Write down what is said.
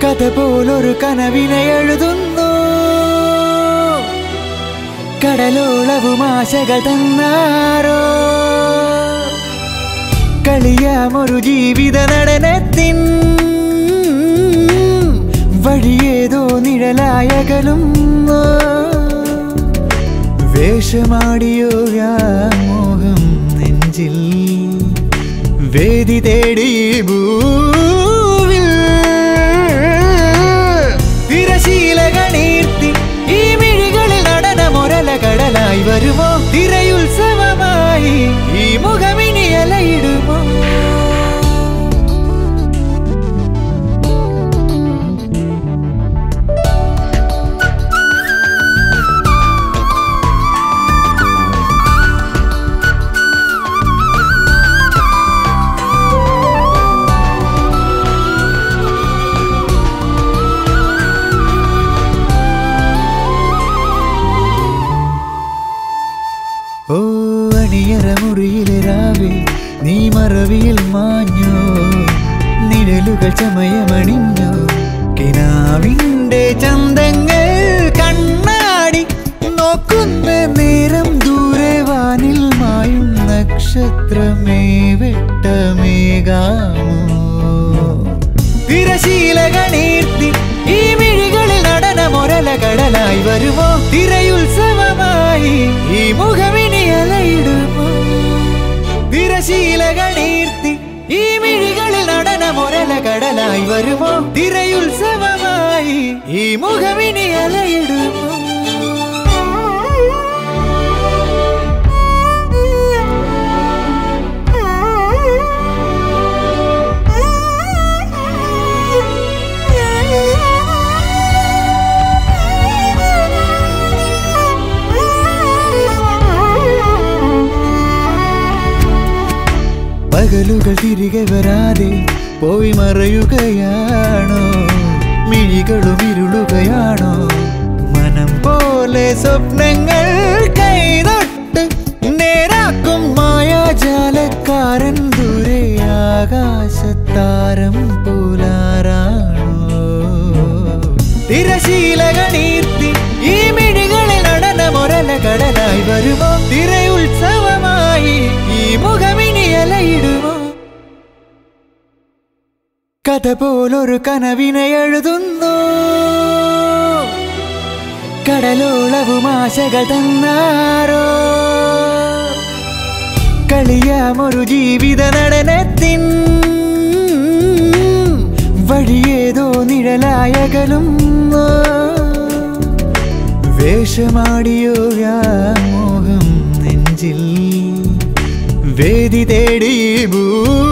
കഥ പോലൊരു കനവിനെ എഴുതുന്നു കടലോളവും ആശകൾ തന്നാരോ കളിയാമൊരു ജീവിത നടനത്തിൻ വഴിയേതോ നിഴലായകലും വേഷമാടിയോ വ്യാമോഹം നെഞ്ചിൽ വേദി തേടി ഈ ഭൂവിൽ തിരശീലകണീർത്തി ഈ മിഴികളിൽ നടനമൊരല കടലായി വരുമോ തിരയുത്സവമായി ഈ മുഖമിനി അലയിടുമോ ഓ അണിയറ മുറിയിലെ രാവേ നീ മറവിയിൽ മാഞ്ഞോ നിഴലുകൾ ചമയമണിഞ്ഞോ കിനാവിൻ്റെ ചന്തങ്ങൾ കണ്ണാടി നോക്കുന്ന നേരം ദൂരെ വാനിൽ മായും നക്ഷത്രമേ വെട്ടമേകാമോ തിരശീലകണീർത്തി ഈ മിഴികളിൽ നടനമൊരല കടലായി വരുമോ തിരയുത്സവമായി ഈ മുഖമിനി അലയിടുമോ തിരശീലകണീർത്തി ഈ മിഴികളിൽ നടനമൊരല കടലായി വരുമോ തിരയുത്സവമായി ഈ മുഖമിനി അലയിടുമോ പകലുകൾ തിരികെ വരാതെ പോയി മറയുകയാണോ മിഴികളും ഇരുളുകയാണോ മനം പോലെ സ്വപ്നങ്ങൾ കൈതൊട്ട് നേരാക്കും മായാജാലക്കാരൻ ദൂരെ ആകാശത്താരം പോലാറാണോ തിരശീലകണീർത്തി ഈ മിഴികളിൽ നടനമൊരല കടലായി വരുമോ തിരയുത്സവമായി ഈ മുഖമിനി അലയിടുമോ കഥ പോലൊരു കനവിനെ എഴുതുന്നു കടലോളവും ആശകൾ തന്നാരോ കളിയാമൊരു ജീവിത നടനത്തിൻ വഴിയേതോ നിഴലായകലും വേഷമാടിയോ വ്യാമോഹം നെഞ്ചിൽ വേദി തേടി ഈ ഭൂ